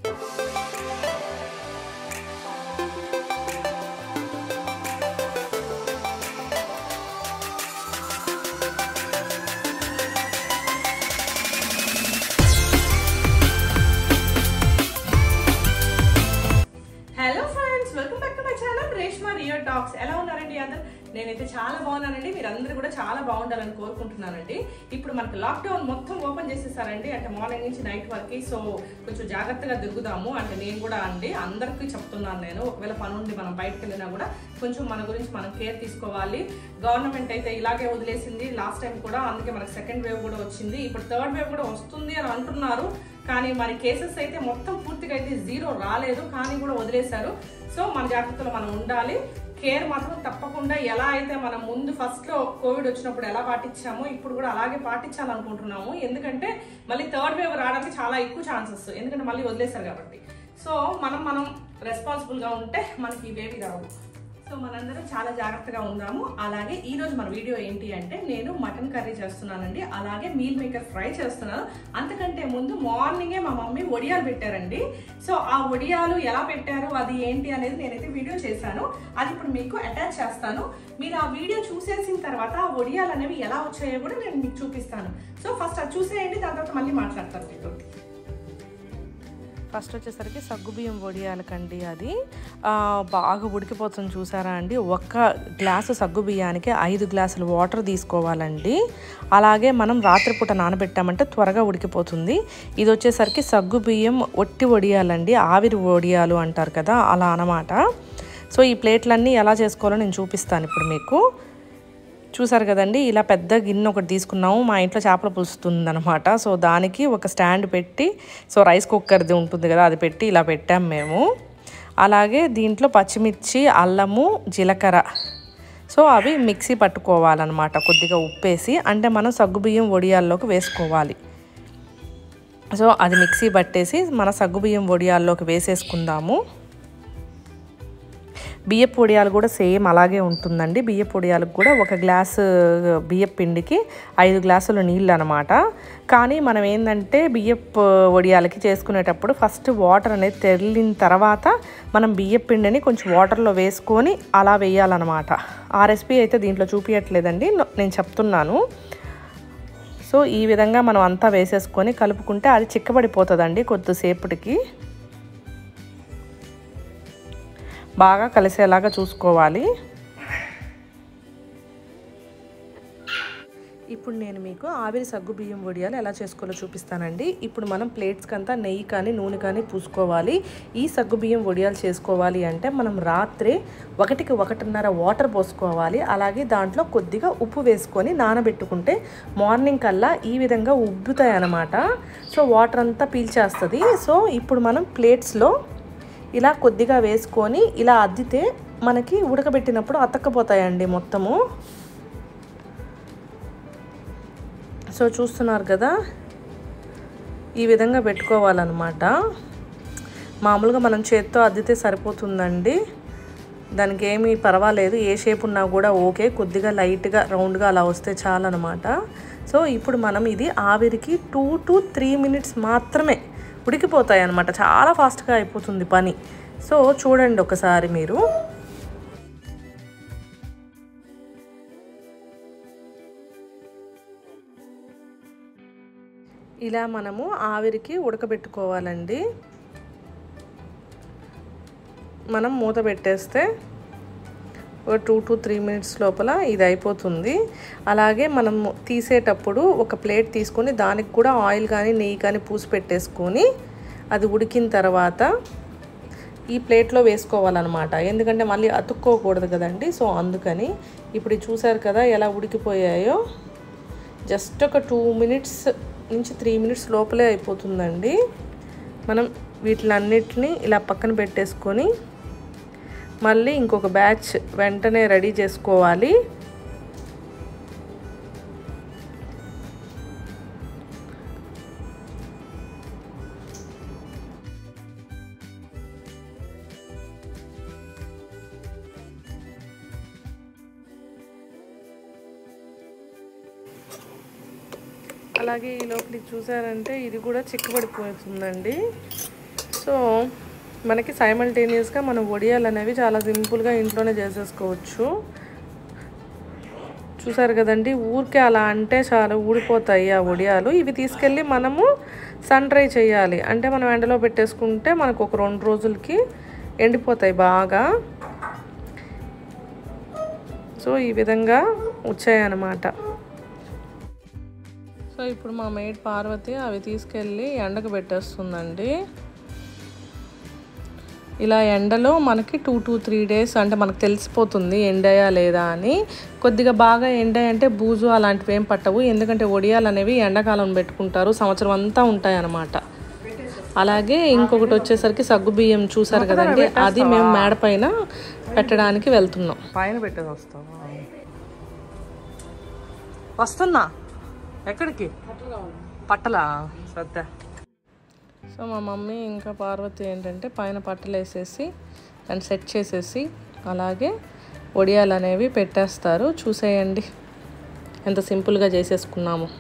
Hello friends welcome back to my channel Reshma రియర్ talks ఎలా ఉన్నారండి అందరు నేనైతే చాలా బాగున్నానండి మీరందరూ కూడా చాలా బాగుండాలని కోరుకుంటున్నానండి ఇప్పుడు మనకు లాక్డౌన్ మొత్తం ఓపెన్ చేసేసారండి అంటే మార్నింగ్ నుంచి నైట్ వరకు సో కొంచెం జాగ్రత్తగా దిగుదాము అంటే నేను కూడా అండి అందరికీ చెప్తున్నాను నేను ఒకవేళ పని ఉండి మనం బయటకు వెళ్ళినా కూడా కొంచెం మన గురించి మనం కేర్ తీసుకోవాలి గవర్నమెంట్ అయితే ఇలాగే వదిలేసింది లాస్ట్ టైం కూడా అందుకే మనకు సెకండ్ వేవ్ కూడా వచ్చింది ఇప్పుడు థర్డ్ వేవ్ కూడా వస్తుంది అని అంటున్నారు కానీ మరి కేసెస్ అయితే మొత్తం పూర్తిగా అయితే జీరో రాలేదు కానీ కూడా వదిలేశారు సో మన జాగ్రత్తలో మనం ఉండాలి కేర్ మాత్రం తప్పకుండా ఎలా అయితే మనం ముందు ఫస్ట్ లో కోవిడ్ వచ్చినప్పుడు ఎలా పాటించామో ఇప్పుడు కూడా అలాగే పాటించాలనుకుంటున్నాము ఎందుకంటే మళ్ళీ థర్డ్ వేవ్ రావడానికి చాలా ఎక్కువ ఛాన్సెస్ ఎందుకంటే మళ్ళీ వదిలేశారు కాబట్టి సో మనం మనం రెస్పాన్సిబుల్ గా ఉంటే మనకి ఇవేవి రావు సో మనందరం చాలా జాగ్రత్తగా ఉందాము అలాగే ఈ రోజు మన వీడియో ఏంటి అంటే నేను మటన్ కర్రీ చేస్తున్నానండి అలాగే మీల్ మేకర్ ఫ్రై చేస్తున్నాను అంతకంటే ముందు మార్నింగే మా మమ్మీ వడియాలు పెట్టారండి సో ఆ వడియాలు ఎలా పెట్టారు అది ఏంటి అనేది నేనైతే వీడియో చేశాను అది ఇప్పుడు మీకు అటాచ్ చేస్తాను మీరు ఆ వీడియో చూసేసిన తర్వాత ఆ వడియాలు అనేవి ఎలా వచ్చాయో కూడా నేను మీకు చూపిస్తాను సో ఫస్ట్ అది చూసేయండి దాని తర్వాత మళ్ళీ మాట్లాడతాను మీతో ఫస్ట్ వచ్చేసరికి సగ్గుబియ్యం వడియాలకండి అది ఆ, బాగా ఉడికిపోతుంది చూసారా అండి ఒక్క గ్లాసు సగ్గుబియ్యానికి ఐదు గ్లాసులు వాటర్ తీసుకోవాలండి అలాగే మనం రాత్రిపూట నానబెట్టామంటే త్వరగా ఉడికిపోతుంది ఇది వచ్చేసరికి సగ్గుబియ్యం ఒట్టి వడియాలండి ఆవిరి వడియాలు అంటారు కదా అలా అన్నమాట సో ఈ ప్లేట్లన్నీ ఎలా చేసుకోవాలో నేను చూపిస్తాను ఇప్పుడు మీకు చూసారు కదండి ఇలా పెద్ద గిన్నె ఒకటి తీసుకున్నాము మా ఇంట్లో చేపల పులుస్తుంది అనమాట సో దానికి ఒక స్టాండ్ పెట్టి సో రైస్ కుక్కర్ది ఉంటుంది కదా అది పెట్టి ఇలా పెట్టాం మేము అలాగే దీంట్లో పచ్చిమిర్చి అల్లము జీలకర్ర సో అవి మిక్సీ పట్టుకోవాలన్నమాట కొద్దిగా ఉప్పేసి అంటే మనం సగ్గుబియ్యం వడియాల్లోకి వేసుకోవాలి సో అది మిక్సీ పట్టేసి మన సగ్గుబియ్యం వడియాల్లోకి వేసేసుకుందాము బియ్యపు వడియాలు కూడా సేమ్ అలాగే ఉంటుందండి బియ్యపు వడియాలకు కూడా ఒక గ్లాసు బియ్యపు పిండికి ఐదు గ్లాసులు నీళ్ళు అనమాట కానీ మనం ఏంటంటే బియ్యపు వడియాలకి చేసుకునేటప్పుడు ఫస్ట్ వాటర్ అనేది తెరిలిన తర్వాత మనం బియ్యపు పిండిని కొంచెం వాటర్లో వేసుకొని అలా వేయాలన్నమాట ఆ రెసిపీ అయితే దీంట్లో చూపించట్లేదండి నేను చెప్తున్నాను సో ఈ విధంగా మనం అంతా వేసేసుకొని కలుపుకుంటే అది చిక్కబడిపోతుందండి కొద్దిసేపటికి బాగా కలిసేలాగా చూసుకోవాలి ఇప్పుడు నేను మీకు ఆవిరి సగ్గు బియ్యం వడియాలు ఎలా చేసుకోవాలో చూపిస్తానండి ఇప్పుడు మనం ప్లేట్స్కి అంతా నెయ్యి కానీ నూనె కానీ పూసుకోవాలి ఈ సగ్గు బియ్యం వడియాలు చేసుకోవాలి అంటే మనం రాత్రి ఒకటికి ఒకటిన్నర వాటర్ పోసుకోవాలి అలాగే దాంట్లో కొద్దిగా ఉప్పు వేసుకొని నానబెట్టుకుంటే మార్నింగ్ కల్లా ఈ విధంగా ఉబ్బుతాయి అన్నమాట సో వాటర్ అంతా పీల్చేస్తుంది సో ఇప్పుడు మనం ప్లేట్స్లో ఇలా కొద్దిగా వేసుకొని ఇలా అద్దితే మనకి ఉడకబెట్టినప్పుడు అతక్కపోతాయండి మొత్తము సో చూస్తున్నారు కదా ఈ విధంగా పెట్టుకోవాలన్నమాట మామూలుగా మనం చేత్తో అద్దితే సరిపోతుందండి దానికి ఏమీ పర్వాలేదు ఏ షేప్ ఉన్నా కూడా ఓకే కొద్దిగా లైట్గా రౌండ్గా అలా వస్తే చాలన్నమాట సో ఇప్పుడు మనం ఇది ఆవిరికి టూ టు త్రీ మినిట్స్ మాత్రమే ఉడికిపోతాయి అన్నమాట చాలా ఫాస్ట్గా అయిపోతుంది పని సో చూడండి ఒకసారి మీరు ఇలా మనము ఆవిరికి ఉడకబెట్టుకోవాలండి మనం మూత పెట్టేస్తే ఒక టూ టు త్రీ మినిట్స్ లోపల ఇది అయిపోతుంది అలాగే మనం తీసేటప్పుడు ఒక ప్లేట్ తీసుకొని దానికి కూడా ఆయిల్ కానీ నెయ్యి కానీ పూసి పెట్టేసుకొని అది ఉడికిన తర్వాత ఈ ప్లేట్లో వేసుకోవాలన్నమాట ఎందుకంటే మళ్ళీ అతుక్కోకూడదు కదండి సో అందుకని ఇప్పుడు ఇది చూసారు కదా ఎలా ఉడికిపోయాయో జస్ట్ ఒక టూ మినిట్స్ నుంచి త్రీ మినిట్స్ లోపలే అయిపోతుందండి మనం వీటిలన్నిటిని ఇలా పక్కన పెట్టేసుకొని మళ్ళీ ఇంకొక బ్యాచ్ వెంటనే రెడీ చేసుకోవాలి అలాగే ఈ లోపలికి చూసారంటే ఇది కూడా చిక్కబడిపోతుందండి సో సో మనకి సైమల్టేనియస్గా మనం వడియాలు అనేవి చాలా సింపుల్గా ఇంట్లోనే చేసేసుకోవచ్చు చూసారు కదండి ఊరికే అలా అంటే చాలా ఊడిపోతాయి ఆ వడియాలు ఇవి తీసుకెళ్ళి మనము సన్ డ్రై చేయాలి అంటే మనం ఎండలో పెట్టేసుకుంటే మనకు ఒక రెండు రోజులకి ఎండిపోతాయి బాగా సో ఈ విధంగా వచ్చాయన్నమాట సో ఇప్పుడు మా మేడ్ పార్వతి అవి తీసుకెళ్ళి ఎండకు పెట్టేస్తుందండి ఇలా ఎండలో మనకి టూ టూ త్రీ డేస్ అంటే మనకు తెలిసిపోతుంది ఎండయా లేదా అని కొద్దిగా బాగా ఎండాయి అంటే బూజు అలాంటివి ఏం పట్టవు ఎందుకంటే ఒడియాలు అనేవి ఎండాకాలం పెట్టుకుంటారు సంవత్సరం అంతా ఉంటాయి అన్నమాట అలాగే ఇంకొకటి వచ్చేసరికి సగ్గు బియ్యం చూసారు కదండి అది మేము మేడ పైన పెట్టడానికి వెళ్తున్నాం పైన పెట్టేది వస్తావా వస్తున్నా ఎక్కడికి పట్టలా సద్దా సో మా మమ్మీ ఇంకా పార్వతి ఏంటంటే పైన పట్టలు వేసేసి దాన్ని సెట్ చేసేసి అలాగే వడియాలు అనేవి పెట్టేస్తారు చూసేయండి ఎంత సింపుల్గా చేసేసుకున్నాము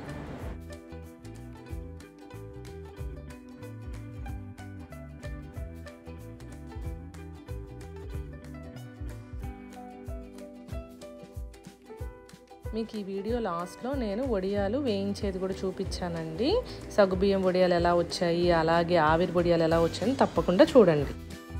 మీకు ఈ వీడియో లాస్ట్లో నేను వడియాలు వేయించేది కూడా చూపించానండి సగ్గుబియ్యం వడియాలు ఎలా వచ్చాయి అలాగే ఆవిరి వడియాలు ఎలా వచ్చాయని తప్పకుండా చూడండి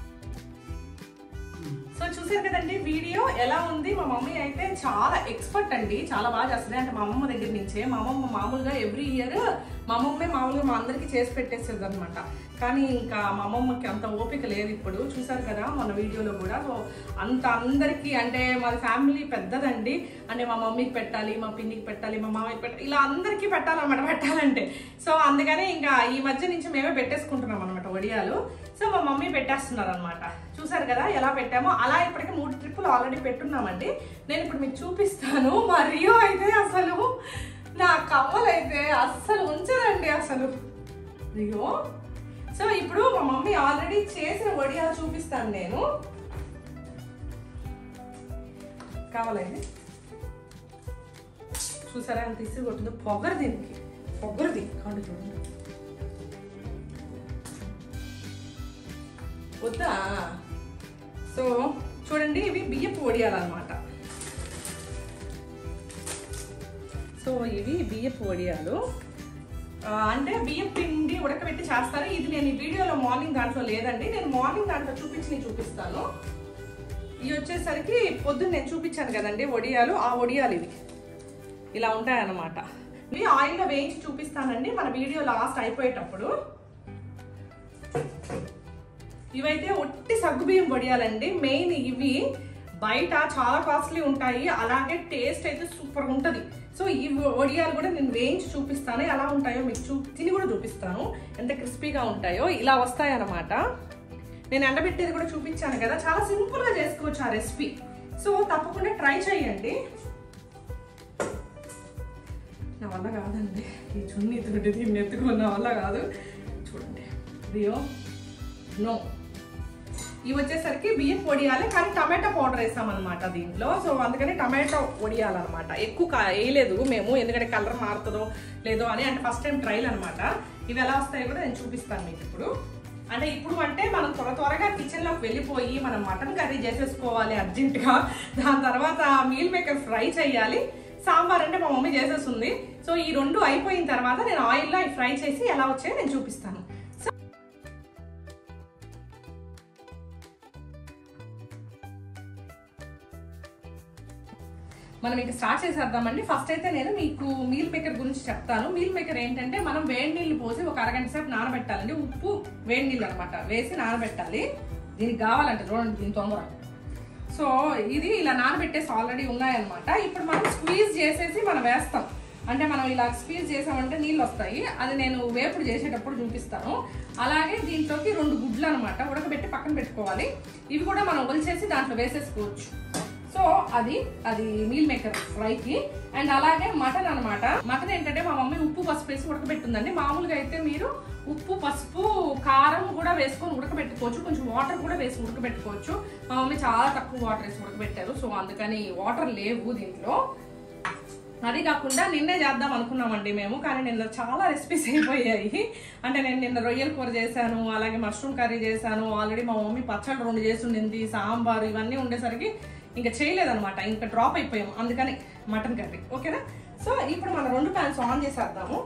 సో చూసారు కదండి వీడియో ఎలా ఉంది మా మమ్మీ అయితే చాలా ఎక్స్పర్ట్ అండి చాలా బాగా చేస్తుంది అంటే మా అమ్మమ్మ దగ్గర నుంచే మా అమ్మమ్మ మామూలుగా ఎవ్రీ ఇయర్ మా అమ్మమ్మే మామూలుగా మా అందరికి చేసి పెట్టేసేది అనమాట కానీ ఇంకా మా అమ్మమ్మకి అంత ఓపిక లేదు ఇప్పుడు చూసారు కదా మన వీడియోలో కూడా సో అంత అందరికీ అంటే మా ఫ్యామిలీ పెద్దదండి అంటే మా మమ్మీకి పెట్టాలి మా పిన్నికి పెట్టాలి మా మామయ్యకి పెట్టాలి ఇలా అందరికీ పెట్టాలన్నమాట పెట్టాలంటే సో అందుకనే ఇంకా ఈ మధ్య నుంచి మేమే పెట్టేసుకుంటున్నాం అనమాట వడియాలు సో మా మమ్మీ పెట్టేస్తున్నారు అనమాట చూసారు కదా ఎలా పెట్టామో అలా ఇప్పటికి మూడు ట్రిప్పులు ఆల్రెడీ పెట్టున్నామండి నేను ఇప్పుడు మీకు చూపిస్తాను మా రియో అయితే అసలు నా కమ్మలు అయితే అస్సలు ఉంచదండి అసలు రియో సో ఇప్పుడు మా మమ్మీ ఆల్రెడీ చేసిన వడియాలు చూపిస్తాను నేను కావాలండి చూసారా ఎంత ఇసురు కొట్టిందో పొగరు దీనికి పొగరుది కాండి చూడండి వద్దా సో చూడండి ఇవి బియ్యపు వడియాలన్నమాట సో ఇవి బియ్యపు వడియాలు ఆ, అంటే బియ్యం పిండి ఉడకబెట్టి చేస్తారు ఇది నేను ఈ వీడియోలో మార్నింగ్ దాంట్లో లేదండి నేను మార్నింగ్ దాంట్లో చూపించి చూపిస్తాను ఇవి వచ్చేసరికి పొద్దున్న నేను చూపించాను కదండి వడియాలు ఆ వడియాలు ఇవి ఇలా ఉంటాయన్నమాట ఇవి ఆయిల్లో వేయించి చూపిస్తానండి మన వీడియో లాస్ట్ అయిపోయేటప్పుడు ఇవైతే ఒట్టి సగ్గుబియ్యం వడియాలండి మెయిన్ ఇవి బయట చాలా కాస్ట్లీ ఉంటాయి అలాగే టేస్ట్ అయితే సూపర్ ఉంటుంది సో ఈ వడియాలు కూడా నేను వేయించి చూపిస్తాను ఎలా ఉంటాయో మీకు చూ తిని కూడా చూపిస్తాను ఎంత క్రిస్పీగా ఉంటాయో ఇలా వస్తాయి అన్నమాట నేను ఎండబెట్టేది కూడా చూపించాను కదా చాలా సింపుల్గా చేసుకోవచ్చు ఆ రెసిపీ సో తప్పకుండా ట్రై చేయండి నా వల్ల కాదండి ఈ చున్నీ తోటి దీన్ని ఎత్తుకున్న నా వల్ల కాదు చూడండి రియో నో ఇవి వచ్చేసరికి బియ్యం పొడియాలి కానీ టమాటా పౌడర్ వేసామన్నమాట దీంట్లో సో అందుకని టమాటో వడియాలన్నమాట ఎక్కువ కా- వేయలేదు మేము ఎందుకంటే కలర్ మారుతుందో లేదో అని అంటే ఫస్ట్ టైం ట్రైల్ అనమాట ఇవి ఎలా వస్తాయో కూడా నేను చూపిస్తాను మీకు ఇప్పుడు అంటే ఇప్పుడు అంటే మనం త్వర త్వరగా కిచెన్లోకి వెళ్ళిపోయి మనం మటన్ కర్రీ చేసేసుకోవాలి అర్జెంటుగా దాని తర్వాత మీల్ మేకర్ ఫ్రై చేయాలి సాంబార్ అంటే మా మమ్మీ చేసేస్తుంది సో ఈ రెండు అయిపోయిన తర్వాత నేను ఆయిల్లో అవి ఫ్రై చేసి ఎలా వచ్చాయో నేను చూపిస్తాను సో మనం ఇంకా స్టార్ట్ చేసేద్దామండి ఫస్ట్ అయితే నేను మీకు మీల్ మేకర్ గురించి చెప్తాను మీల్ మేకర్ ఏంటంటే మనం వేడి నీళ్ళు పోసి ఒక అరగంట సేపు నానబెట్టాలండి ఉప్పు వేడి నీళ్ళు అనమాట వేసి నానబెట్టాలి దీనికి కావాలంటే చూడండి దీని తొందర సో ఇది ఇలా నానబెట్టేసి ఆల్రెడీ ఉన్నాయన్నమాట ఇప్పుడు మనం స్క్వీజ్ చేసేసి మనం వేస్తాం అంటే మనం ఇలా స్క్వీజ్ చేసామంటే నీళ్ళు వస్తాయి అది నేను వేపుడు చేసేటప్పుడు చూపిస్తాను అలాగే దీంట్లోకి రెండు గుడ్లు అనమాట ఉడకబెట్టి పక్కన పెట్టుకోవాలి ఇవి కూడా మనం ఒలిచేసి దాంట్లో వేసేసుకోవచ్చు సో అది అది మీల్ మేకర్ ఫ్రైకి అండ్ అలాగే మటన్ అన్నమాట మటన్ ఏంటంటే మా మమ్మీ ఉప్పు పసుపు వేసి ఉడకబెట్టిందండి మామూలుగా అయితే మీరు ఉప్పు పసుపు కారం కూడా వేసుకొని ఉడకబెట్టుకోవచ్చు కొంచెం వాటర్ కూడా వేసి ఉడకబెట్టుకోవచ్చు మా మమ్మీ చాలా తక్కువ వాటర్ వేసి ఉడకబెట్టారు సో అందుకని వాటర్ లేవు దీంట్లో అది కాకుండా నిన్నే చేద్దాం అనుకున్నామండి మేము కానీ నిన్న చాలా రెసిపీస్ అయిపోయాయి అంటే నేను నిన్న రొయ్యల కూర చేశాను అలాగే మష్రూమ్ కర్రీ చేశాను ఆల్రెడీ మా మమ్మీ పచ్చడి రెండు చేసి ఉండింది సాంబార్ ఇవన్నీ ఉండేసరికి ఇంకా చేయలేదన్నమాట ఇంకా డ్రాప్ అయిపోయాము అందుకని మటన్ కర్రీ ఓకేనా సో ఇప్పుడు మనం రెండు ప్యాన్స్ ఆన్ చేసేద్దాము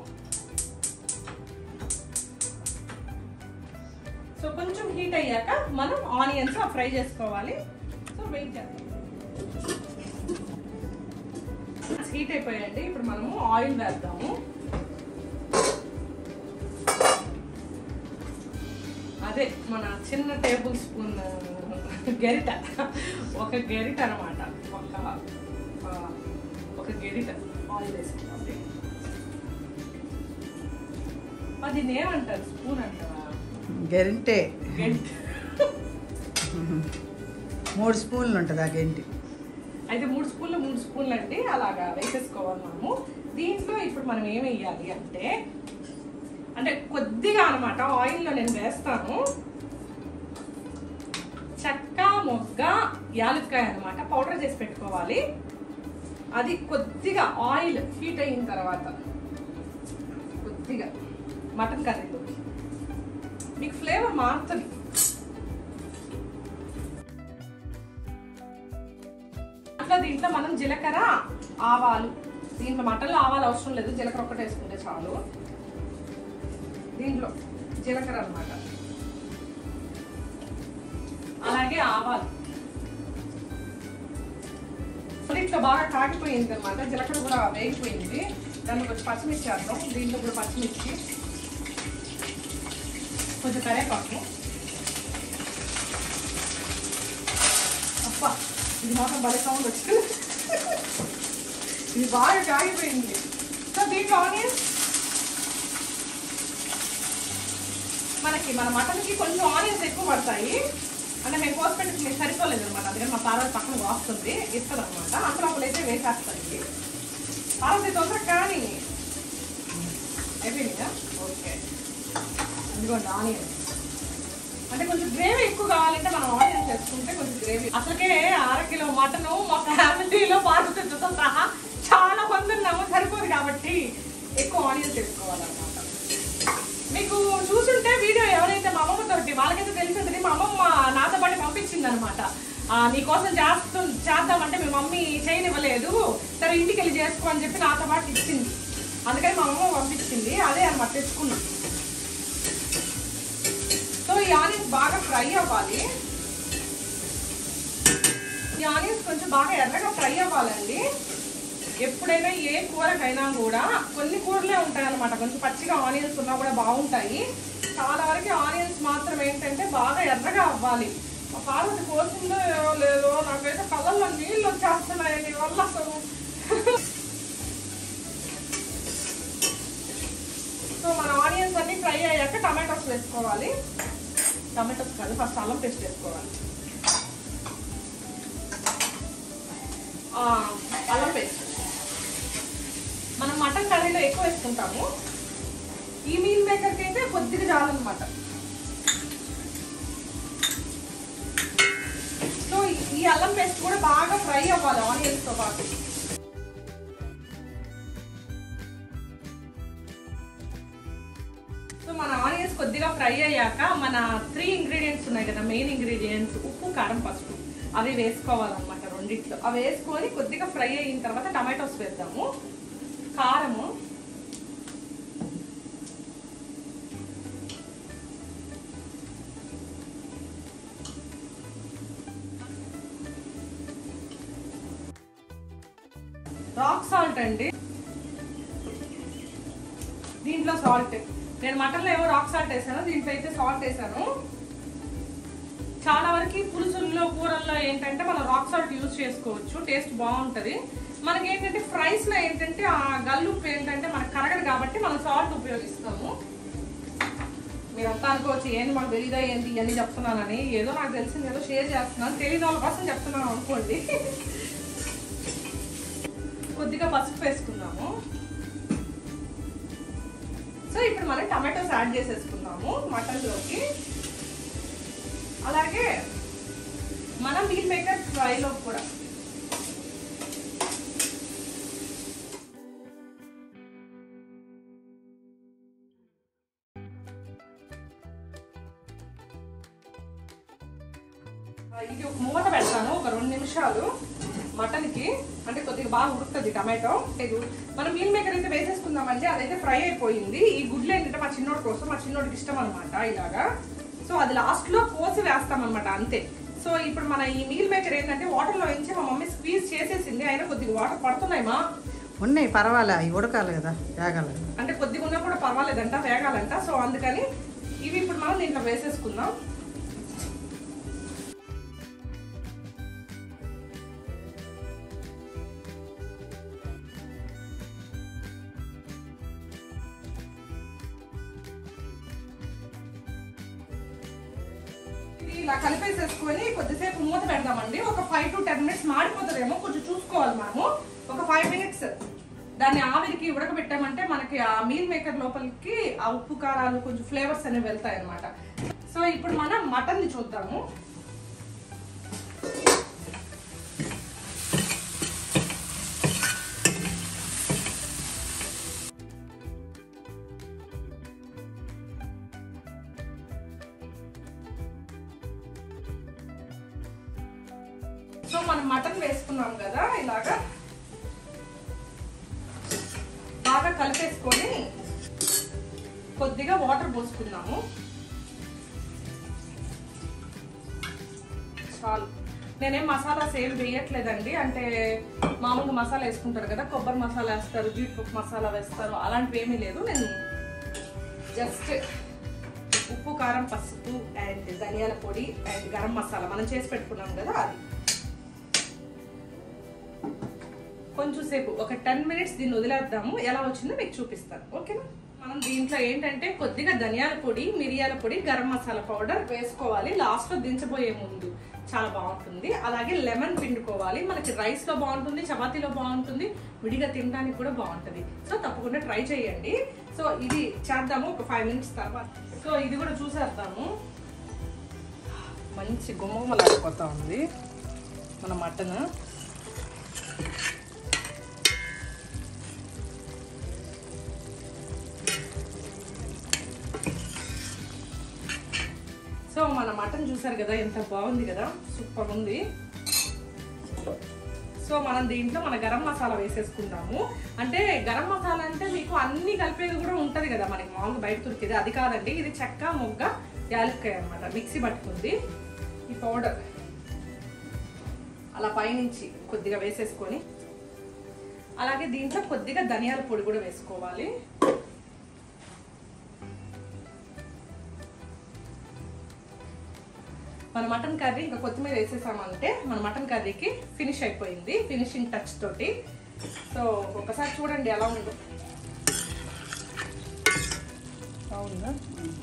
సో కొంచెం హీట్ అయ్యాక మనం ఆనియన్స్ ఫ్రై చేసుకోవాలి సో వెయిట్ చేద్దాం హీట్ అయిపోయాయండి ఇప్పుడు మనము ఆయిల్ వేద్దాము అదే మన చిన్న టేబుల్ స్పూన్ గరిట ఒక గరిట అనమాట ఒక ఆ, ఒక గరిట ఆయిల్ వేసుకోవాలి అది నేమంటారు స్పూన్ అంటారా గెంటే గరిట మూడు స్పూన్లు ఉంటుంది ఆ గెంటి అయితే మూడు స్పూన్లు మూడు స్పూన్లు అండి అలాగా వేసేసుకోవాలి మనము దీంట్లో ఇప్పుడు మనం ఏం వేయాలి అంటే అంటే కొద్దిగా అనమాట ఆయిల్లో నేను వేస్తాను చెక్క మొగ్గ యాలక్కాయ అనమాట పౌడర్ చేసి పెట్టుకోవాలి అది కొద్దిగా ఆయిల్ హీట్ అయిన తర్వాత కొద్దిగా మటన్ కర్రీలోకి మీకు ఫ్లేవర్ మారుతుంది అట్లా దీంట్లో మనం జీలకర్ర ఆవాలు దీంట్లో మటన్లో ఆవాలు అవసరం లేదు జీలకర్ర ఒక్కటే వేసుకుంటే చాలు దీంట్లో జీలకర్ర అన్నమాట అలాగే ఆవాలు ఇట్లా బాగా కాగిపోయింది అనమాట జీలకర్ర కూడా వేగిపోయింది దాన్ని కొంచెం పచ్చిమిర్చి వేద్దాం దీంట్లో కూడా పచ్చిమిర్చి కొంచెం కరేపాకు అబ్బా ఇది మాత్రం భలే సౌండ్ వచ్చింది ఇది బాగా కాగిపోయింది సో దీంట్లో ఆనియన్ మనకి మన మటన్కి కొంచెం ఆనియన్స్ ఎక్కువ పడతాయి అంటే మేము కోసి పెట్టి మీకు సరిపోలేదు అనమాట అందుకని మా పార్వతి పక్కన వాస్తుంది ఇస్తుంది అనమాట అందులో అయితే వేసేస్తుంది పార్వతి తొందర కానీ అయిపోయిందా ఓకే ఇదిగోండి ఆనియన్ అంటే కొంచెం గ్రేవీ ఎక్కువ కావాలంటే మనం ఆనియన్స్ వేసుకుంటే కొంచెం గ్రేవీ అసలుకే అర కిలో మటన్ మా ఫ్యామిలీలో పార్వతితో సహా చాలా మంది ఉన్నాము సరిపోదు కాబట్టి ఎక్కువ ఆనియన్స్ వేసుకోవాలన్నమాట మీకు చూసుంటే వీడియో ఎవరైతే మా అమ్మమ్మ తోటి వాళ్ళకైతే తెలిసింది మా అమ్మమ్మ నాతో పాటు పంపించింది అనమాట నీకోసం చేస్తూ చేద్దామంటే మీ మమ్మీ చేయనివ్వలేదు సరే ఇంటికి వెళ్ళి చేసుకో అని చెప్పి నాతో పాటు ఇచ్చింది అందుకని మా అమ్మమ్మ పంపించింది అదే అనమాట తెచ్చుకున్నాం సో ఈ ఆనియన్స్ బాగా ఫ్రై అవ్వాలి ఈ ఆనియన్స్ కొంచెం బాగా ఎర్రగా ఫ్రై అవ్వాలండి ఎప్పుడైనా ఏ కూరకైనా కూడా కొన్ని కూరలే ఉంటాయి అనమాట కొంచెం పచ్చిగా ఆనియన్స్ ఉన్నా కూడా బాగుంటాయి చాలా వరకు ఆనియన్స్ మాత్రం ఏంటంటే బాగా ఎర్రగా అవ్వాలి మా పార్వతి కోసిందో ఏమో లేదో నాకైతే కళ్ళల్లో నీళ్ళు వచ్చేస్తున్నాయి నీ వల్ల అసలు సో మన ఆనియన్స్ అన్ని ఫ్రై అయ్యాక టమాటోస్ వేసుకోవాలి టమాటోస్ కాదు ఫస్ట్ అల్లం పేస్ట్ వేసుకోవాలి ఆ, అల్లం పేస్ట్ మనం మటన్ కర్రీలో ఎక్కువ వేసుకుంటాము ఈ మీల్ మేకర్కి అయితే కొద్దిగా చాలన్నమాట సో ఈ అల్లం పేస్ట్ కూడా బాగా ఫ్రై అవ్వాలి ఆనియన్స్తో పాటు సో మన ఆనియన్స్ కొద్దిగా ఫ్రై అయ్యాక మన త్రీ ఇంగ్రీడియంట్స్ ఉన్నాయి కదా మెయిన్ ఇంగ్రీడియంట్స్ ఉప్పు కారం పసుపు అవి వేసుకోవాలన్నమాట రెండిట్లో అవి వేసుకొని కొద్దిగా ఫ్రై అయిన తర్వాత టమాటోస్ వేద్దాము కారము రాక్ సాల్ట్ అండి దీంట్లో సాల్ట్ నేను మటన్లో ఏమో రాక్ సాల్ట్ వేసాను దీంట్లో అయితే సాల్ట్ వేసాను చాలా వరకు పులుసుల్లో కూరల్లో ఏంటంటే మనం రాక్ సాల్ట్ యూజ్ చేసుకోవచ్చు టేస్ట్ బాగుంటుంది మనకి ఏంటంటే ఫ్రైస్ లో ఏంటంటే ఆ గల్లుప్పు ఏంటంటే మనకు కరగదు కాబట్టి మనం సాల్ట్ ఉపయోగిస్తాము మీరు అంతా అనుకోవచ్చు ఏంటి మాకు తెలీదా ఏంటి ఇవన్నీ చెప్తున్నానని ఏదో నాకు తెలిసింది ఏదో షేర్ చేస్తున్నాను తెలియని వాళ్ళ కోసం చెప్తున్నాను అనుకోండి కొద్దిగా పసుపు వేసుకున్నాము సో ఇప్పుడు మనం టమాటోస్ యాడ్ చేసేసుకున్నాము మటన్లోకి అలాగే మనం మీల్ మేకర్ ఫ్రైలో కూడా ఇది ఒక మూత పెడతాను ఒక రెండు నిమిషాలు మటన్ కి అంటే కొద్దిగా బాగా ఉడుకుతుంది టమాటో ఇది మనం మీల్ మేకర్ అయితే వేసేసుకుందామండి అదైతే ఫ్రై అయిపోయింది ఈ గుడ్లు ఏంటంటే మా చిన్నోడి కోసం మా చిన్నోడికి ఇష్టం అనమాట ఇలాగా సో అది లాస్ట్ లో కోసి వేస్తాం అనమాట అంతే సో ఇప్పుడు మన ఈ మీల్ మేకర్ ఏంటంటే వాటర్ లో వేయించి మా మమ్మీ స్క్వీజ్ చేసేసింది అయినా కొద్దిగా వాటర్ పడుతున్నాయి మా ఉన్నాయి పర్వాలే అవి ఉడకాలి కదా వేగాలి కదా అంటే కొద్దిగా ఉన్నా కూడా పర్వాలేదంట వేగాలంట సో అందుకని ఇవి ఇప్పుడు మనం దీంట్లో వేసేసుకుందాం ఇది ఇలా కలిపేసేసుకొని కొద్దిసేపు మూత పెడదామండి ఒక ఫైవ్ టు టెన్ మినిట్స్ మాడిపోతుందేమో కొంచెం చూసుకోవాలి మనము ఒక ఫైవ్ మినిట్స్ దాన్ని ఆవిరికి ఉడకబెట్టామంటే మనకి ఆ మీల్ మేకర్ లోపలికి ఆ ఉప్పు కారాలు కొంచెం ఫ్లేవర్స్ అనేవి వెళ్తాయి అనమాట సో ఇప్పుడు మనం మటన్ ని చూద్దాము సో మనం మటన్ వేసుకున్నాం కదా ఇలాగా బాగా కలిపేసుకొని కొద్దిగా వాటర్ పోసుకున్నాము చాలు నేనేం మసాలాస్ ఏం వేయట్లేదండి అంటే మామూలుగా మసాలా వేసుకుంటారు కదా కొబ్బరి మసాలా వేస్తారు జీడిపప్పు మసాలా వేస్తారు అలాంటివి ఏమీ లేదు నేను జస్ట్ ఉప్పు కారం పసుపు అండ్ ధనియాల పొడి అండ్ గరం మసాలా మనం చేసి పెట్టుకున్నాం కదా అది కొంచెం సేపు ఒక టెన్ మినిట్స్ దీన్ని వదిలేద్దాము ఎలా వచ్చిందో మీకు చూపిస్తాను ఓకేనా మనం దీంట్లో ఏంటంటే కొద్దిగా ధనియాల పొడి మిరియాల పొడి గరం మసాలా పౌడర్ వేసుకోవాలి లాస్ట్ లో దించబోయే ముందు చాలా బాగుంటుంది అలాగే లెమన్ పిండుకోవాలి మనకి రైస్ లో బాగుంటుంది చపాతీలో బాగుంటుంది విడిగా తినడానికి కూడా బాగుంటుంది సో తప్పకుండా ట్రై చేయండి సో ఇది చేద్దాము ఒక ఫైవ్ మినిట్స్ తర్వాత సో ఇది కూడా చూసేద్దాము మంచి గుమ్మలాడిపోతా ఉంది మన మటన్ సో మన మటన్ చూసారు కదా ఎంత బాగుంది కదా సూపర్ ఉంది సో మనం దీంట్లో మన గరం మసాలా వేసేసుకుందాము అంటే గరం మసాలా అంటే మీకు అన్ని కలిపేది కూడా ఉంటది కదా మనకి మామూలుగా బయట దొరికేది అది కాదండి ఇది చెక్క మొగ్గ యాలక్కాయ అనమాట మిక్సీ పట్టుకుంది ఈ పౌడర్ అలా పైనుంచి కొద్దిగా వేసేసుకొని అలాగే దీంట్లో కొద్దిగా ధనియాల పొడి కూడా వేసుకోవాలి మన మటన్ కర్రీ ఇంకా కొత్తిమీర వేసేసామంటే మన మటన్ కర్రీకి ఫినిష్ అయిపోయింది ఫినిషింగ్ టచ్ తోటి సో ఒకసారి చూడండి ఎలా ఉందో బాగుందా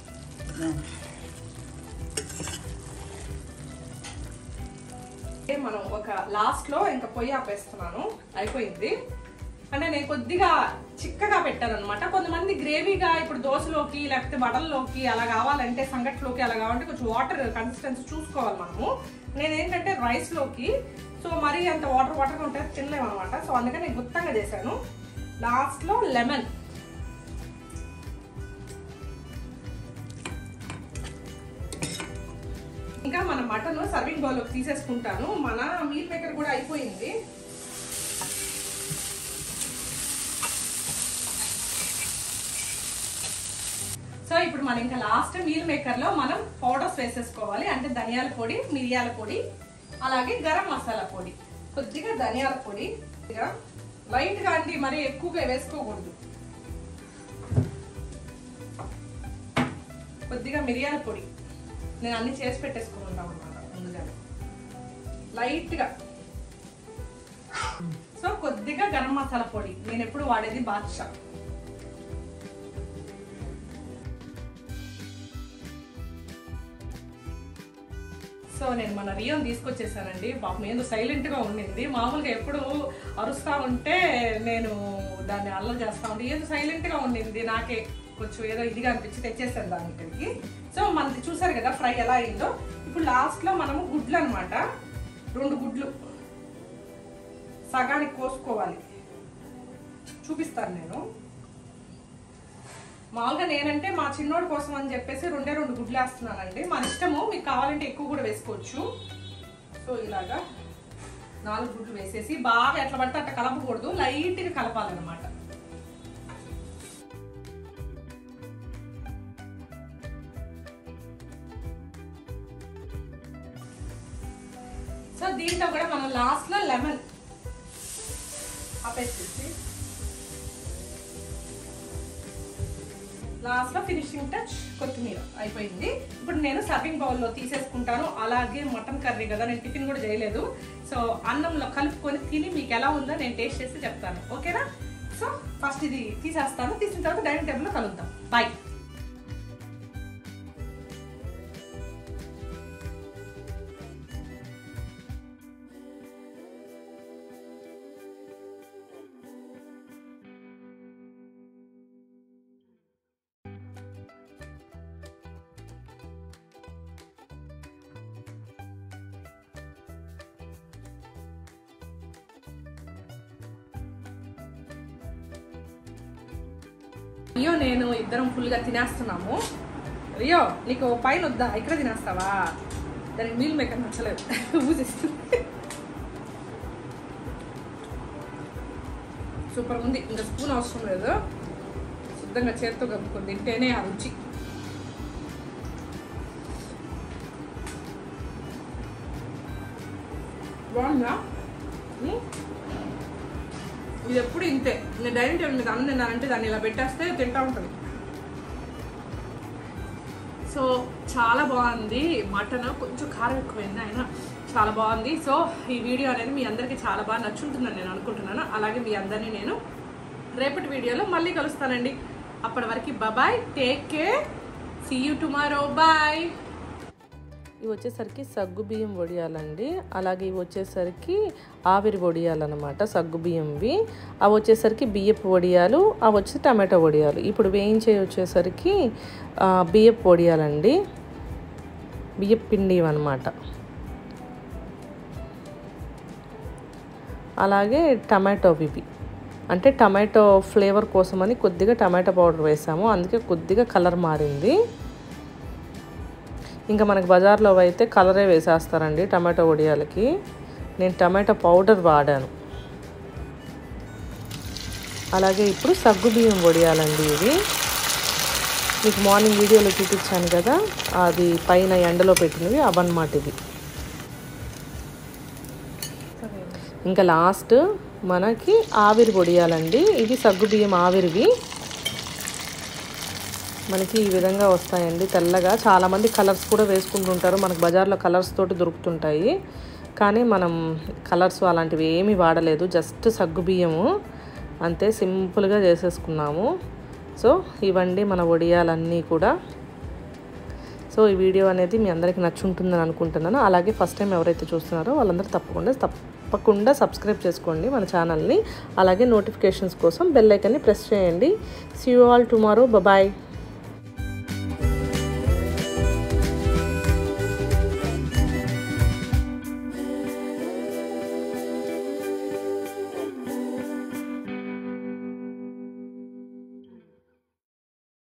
మనం ఒక లాస్ట్ లో ఇంకా పొయ్యి ఆపేస్తున్నాను అయిపోయింది అంటే నేను కొద్దిగా చిక్కగా పెట్టాను అనమాట కొంతమంది గ్రేవీగా ఇప్పుడు దోశలోకి లేకపోతే వడల్లోకి అలా కావాలంటే సంగట్లోకి అలా కావాలంటే కొంచెం వాటర్ కన్సిస్టెన్సీ చూసుకోవాలి మనము నేను ఏంటంటే రైస్ లోకి సో మరీ అంత వాటర్ వాటర్ ఉంటే తినలేము అనమాట సో అందుకని నేను గుత్తంగా చేశాను లాస్ట్ లో లెమన్ ఇంకా మన మటన్ సర్వింగ్ బౌల్లోకి తీసేసుకుంటాను మన మీల్ మేకర్ కూడా అయిపోయింది సో ఇప్పుడు మనం ఇంకా లాస్ట్ మీల్ మేకర్ లో మనం పౌడర్స్ వేసేసుకోవాలి అంటే ధనియాల పొడి మిరియాల పొడి అలాగే గరం మసాలా పొడి కొద్దిగా ధనియాల పొడి లైట్ గా అండి మరి ఎక్కువగా వేసుకోకూడదు కొద్దిగా మిరియాల పొడి నేను అన్ని చేసి పెట్టేసుకుంటాం అనమాట ముందుగానే లైట్ గా సో కొద్దిగా గరం మసాలా పొడి నేను ఎప్పుడు వాడేది బాద్షా సో నేను మన రియోని తీసుకొచ్చేసానండి పాపం ఏదో సైలెంట్ గా ఉండింది మామూలుగా ఎప్పుడు అరుస్తా ఉంటే నేను దాన్ని అల్లం చేస్తా ఉంటే ఏదో సైలెంట్ గా ఉండింది నాకే కొంచెం ఏదో ఇదిగా అనిపించి తెచ్చేసాను దాని ఇక్కడికి సో మనది చూసారు కదా ఫ్రై ఎలా అయిందో ఇప్పుడు లాస్ట్ లో మనము గుడ్లు అన్నమాట రెండు గుడ్లు సగానికి కోసుకోవాలి చూపిస్తాను నేను మామూలుగా నేనంటే మా చిన్నోడి కోసం అని చెప్పేసి రెండే రెండు గుడ్లు వేస్తున్నానండి మన ఇష్టము మీకు కావాలంటే ఎక్కువ కూడా వేసుకోవచ్చు సో ఇలాగా నాలుగు గుడ్లు వేసేసి బాగా ఎట్లా పడితే అట్లా కలపకూడదు లైట్గా కలపాలన్నమాట సో దీంట్లో కూడా మనం లాస్ట్ లో లెమన్ ఆపేసేసి లాస్ట్ లో ఫినిషింగ్ టచ్ కొత్తిమీర అయిపోయింది ఇప్పుడు నేను సర్వింగ్ బౌల్ లో తీసేసుకుంటాను అలాగే మటన్ కర్రీ కదా నేను టిఫిన్ కూడా చేయలేదు సో అన్నంలో కలుపుకొని తిని మీకు ఎలా ఉందో నేను టేస్ట్ చేసి చెప్తాను ఓకేనా సో ఫస్ట్ ఇది తీసేస్తాను తీసిన తర్వాత డైనింగ్ టేబుల్ లో కలుద్దాం బాయ్ రియో నేను ఇద్దరం ఫుల్గా తినేస్తున్నాము రియో నీకు పైన వద్దా ఇక్కడ తినేస్తావా దానికి మీల్ మేకర్ నచ్చలేదు ఊసేస్తుంది సూపర్ ఉంది ఇంకా స్పూన్ అవసరం లేదు శుద్ధంగా చేత్తో కలుపుకొని తింటేనే ఆ రుచి బాగుందా ఉమ్. ఇది ఎప్పుడు ఇంతే నేను డైనింగ్ టేబుల్ మీద అన్నం తిన్నానంటే దాన్ని ఇలా పెట్టేస్తే తింటా ఉంటుంది సో చాలా బాగుంది మటన్ కొంచెం కారం ఎక్కువైంది అయినా చాలా బాగుంది సో ఈ వీడియో అనేది మీ అందరికీ చాలా బాగా నచ్చుంటుందని నేను అనుకుంటున్నాను అలాగే మీ అందరినీ నేను రేపటి వీడియోలో మళ్ళీ కలుస్తానండి అప్పటి వరకు bye take care see you tomorrow bye ఇవి వచ్చేసరికి సగ్గు బియ్యం వడియాలండి అలాగే ఇవి వచ్చేసరికి ఆవిరి వడియాలన్నమాట సగ్గు బియ్యంవి అవి వచ్చేసరికి బియ్యపు వడియాలు అవి వచ్చి టమాటో వడియాలు ఇప్పుడు వేయించే వచ్చేసరికి ఆ, బియ్యపు వడియాలండి బియ్యపు పిండి అనమాట అలాగే టమాటో ఇవి అంటే టమాటో ఫ్లేవర్ కోసమని కొద్దిగా టమాటో పౌడర్ వేసాము అందుకే కొద్దిగా కలర్ మారింది ఇంకా మనకి బజార్లో అయితే కలరే వేసేస్తారండి టమాటో వడియాలకి నేను టమాటో పౌడర్ వాడాను అలాగే ఇప్పుడు సగ్గు బియ్యం వడియాలండి ఇవి మీకు మార్నింగ్ వీడియోలో చూపించాను కదా అది పైన ఎండలో పెట్టినవి అవన్నమాట ఇవి ఇంకా లాస్ట్ మనకి ఆవిరి పొడియాలండి ఇవి సగ్గు బియ్యం ఆవిరివి మనకి ఈ విధంగా వస్తాయండి తెల్లగా చాలామంది కలర్స్ కూడా వేసుకుంటుంటారు మనకు బజార్లో కలర్స్ తోటి దొరుకుతుంటాయి కానీ మనం కలర్స్ అలాంటివి ఏమీ వాడలేదు జస్ట్ సగ్గు బియ్యము అంతే సింపుల్గా చేసేసుకున్నాము సో ఇవండి మన వడియాలన్నీ కూడా సో ఈ వీడియో అనేది మీ అందరికీ నచ్చుంటుందని అనుకుంటున్నాను అలాగే ఫస్ట్ టైం ఎవరైతే చూస్తున్నారో వాళ్ళందరూ తప్పకుండా తప్పకుండా సబ్స్క్రైబ్ చేసుకోండి మన ఛానల్ని అలాగే నోటిఫికేషన్స్ కోసం బెల్ ఐకన్ని ప్రెస్ చేయండి see you all tomorrow bye